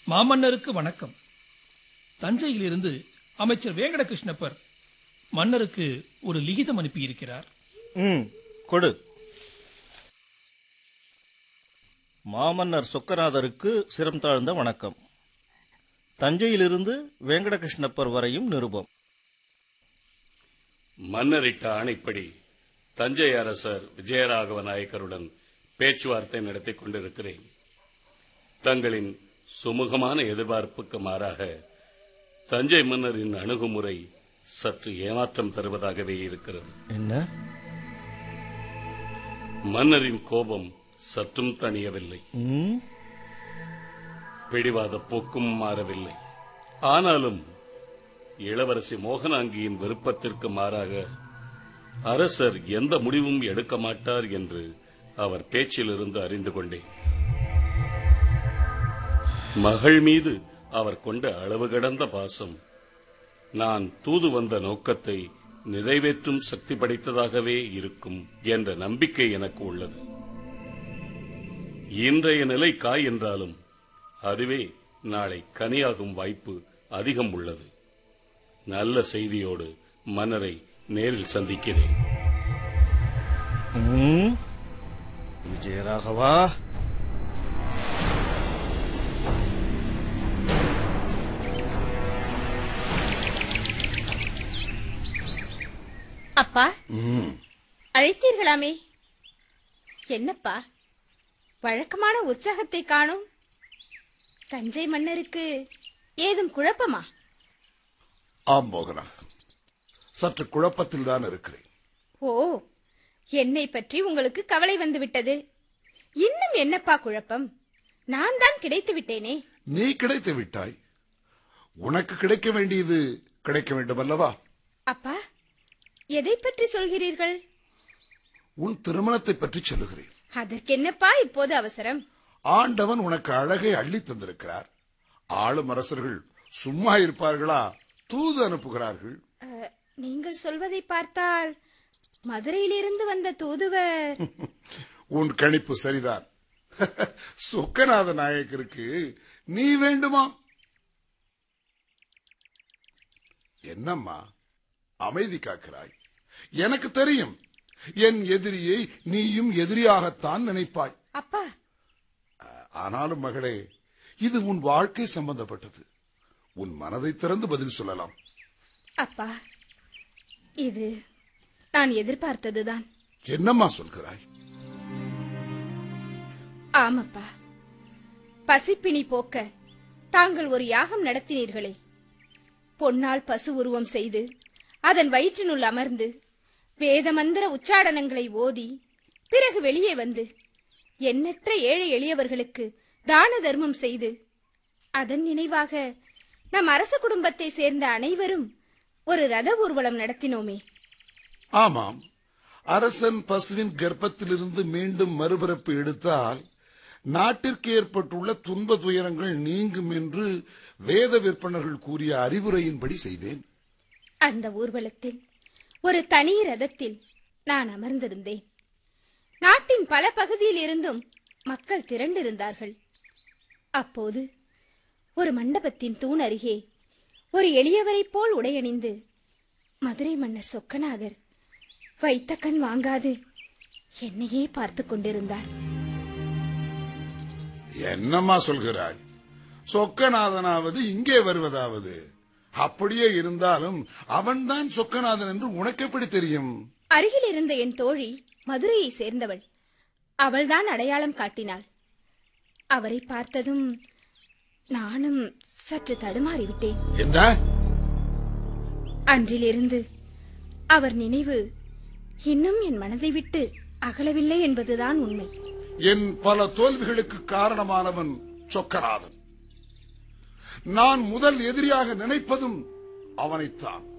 மாமன்னருக்கு வணக்கம் தஞ்சையிலிருந்து அமைச்சர் வேங்கடகிருஷ்ணப்பர் மன்னருக்கு ஒரு லிகிதம் அனுப்பியிருக்கிறார் ம் கொடு மாமன்னர் சொக்கநாதருக்கு சிரம் தாழ்ந்த வணக்கம் தஞ்சையிலிருந்து வேங்கடகிருஷ்ணப்பர் வரையும் நிருபம் மன்னரிட்ட ஆணைப்படி தஞ்சை அரசர் விஜயராகவ நாயக்கருடன் பேச்சுவார்த்தை நடத்திக் கொண்டிருக்கிறேன் தங்களின் சுமூகமான எதிர்பார்ப்புக்கு மாறாக தஞ்சை மன்னரின் அணுகுமுறை சற்று ஏமாற்றம் தருவதாகவே இருக்கிறது என்ன மன்னரின் கோபம் சற்றும் தணியவில்லை ம் பிடிவாத போக்கும் மாறவில்லை ஆனாலும் இளவரசி மோகனாங்கியின் விருப்பத்திற்கு மாறாக அரசர் எந்த முடிவும் எடுக்க மாட்டார் என்று அவர் பேச்சிலிருந்து அறிந்து கொண்டேன் மகள் மீது அவர் கொண்ட அளவு கடந்த பாசம் நான் தூது வந்த நோக்கத்தை நிறைவேற்றும் சக்தி படைத்ததாகவே இருக்கும் என்ற நம்பிக்கை எனக்கு உள்ளது இன்றைய நிலை காய் என்றாலும் அதுவே நாளை கனியாகும் வாய்ப்பு அதிகம் உள்ளது நல்ல செய்தியோடு மன்னரை நேரில் சந்திக்கிறேன் ம் விஜயராகவா அப்பா அழைத்தீர்களாமே என்னப்பா வழக்கமான உற்சாகத்தை காணும் தஞ்சை மன்னருக்கு ஏதும் குழப்பமா ஆம் மோகனா சற்று குழப்பத்தில் தான் இருக்கிறேன் ஓ என்னை பற்றி உங்களுக்கு கவலை வந்து விட்டது இன்னும் என்னப்பா குழப்பம் நான் தான் கிடைத்து விட்டேனே நீ கிடைத்து விட்டாய் உனக்கு கிடைக்க வேண்டியது கிடைக்க வேண்டும் அல்லவா அப்பா எதை பற்றி சொல்கிறீர்கள் உன் திருமணத்தை பற்றி சொல்லுகிறேன் அதற்கென்னப்பா இப்போது அவசரம் ஆண்டவன் உனக்கு அழகை அள்ளி தந்திருக்கிறார் ஆளும் அரசர்கள் சும்மா இருப்பார்களா தூது அனுப்புகிறார்கள் அ, நீங்கள் சொல்வதை பார்த்தால் மதுரையிலிருந்து வந்த தூதுவர் உன் கணிப்பு சரிதான் சொக்கநாத நாயக்கருக்கு நீ வேண்டுமா என்னம்மா அமைதி காக்கிறாய் எனக்கு தெரியும் என் எதிரியை நீயும் எதிரியாகத்தான் நினைப்பாய் அப்பா ஆனாலும் மகளே இது உன் வாழ்க்கை சம்பந்தப்பட்டது உன் மனதை திறந்து பதில் சொல்லலாம் அப்பா இது நான் எதிர்பார்த்ததுதான் என்னம்மா சொல்கிறாய் ஆமப்பா பசிப்பினி போக்க தாங்கள் ஒரு யாகம் நடத்தினீர்களே பொன்னால் பசு உருவம் செய்து அதன் வயிற்றினுள் அமர்ந்து வேத மந்திர உச்சாடனங்களை ஓதி பிறகு வெளியே வந்து எண்ணற்ற ஏழை எளியவர்களுக்கு தான தர்மம் செய்து அதன் நினைவாக நம் அரச குடும்பத்தை சேர்ந்த அனைவரும் ஒரு ரத ஊர்வலம் நடத்தினோமே ஆமாம் அரசன் பசுவின் கர்ப்பத்திலிருந்து மீண்டும் மறுபிறப்பு எடுத்தால் நாட்டிற்கு ஏற்பட்டுள்ள துன்ப துயரங்கள் நீங்கும் என்று வேத விற்பனர்கள் கூறிய அறிவுரையின்படி செய்தேன் அந்த ஊர்வலத்தில் ஒரு தனி ரதத்தில் நான் அமர்ந்திருந்தேன் நாட்டின் பல பகுதியில் இருந்தும் மக்கள் திரண்டிருந்தார்கள் அப்போது ஒரு மண்டபத்தின் தூண் அருகே ஒரு எளியவரைப் போல் உடையணிந்து மதுரை மன்னர் சொக்கநாதர் வைத்த கண் வாங்காது என்னையே பார்த்து கொண்டிருந்தார் என்னம்மா சொல்கிறாய் சொக்கநாதனாவது இங்கே வருவதாவது அப்படியே இருந்தாலும் அவன்தான் சொக்கநாதன் என்று உனக்கு எப்படி தெரியும் அருகில் இருந்த என் தோழி மதுரையை சேர்ந்தவள் அவள்தான் அடையாளம் காட்டினாள் அவரை பார்த்ததும் நானும் சற்று தடுமாறிவிட்டேன் என்ன அன்றிலிருந்து அவர் நினைவு இன்னும் என் மனதை விட்டு அகலவில்லை என்பதுதான் உண்மை என் பல தோல்விகளுக்கு காரணமானவன் சொக்கநாதன் நான் முதல் எதிரியாக நினைப்பதும் அவனைத்தான்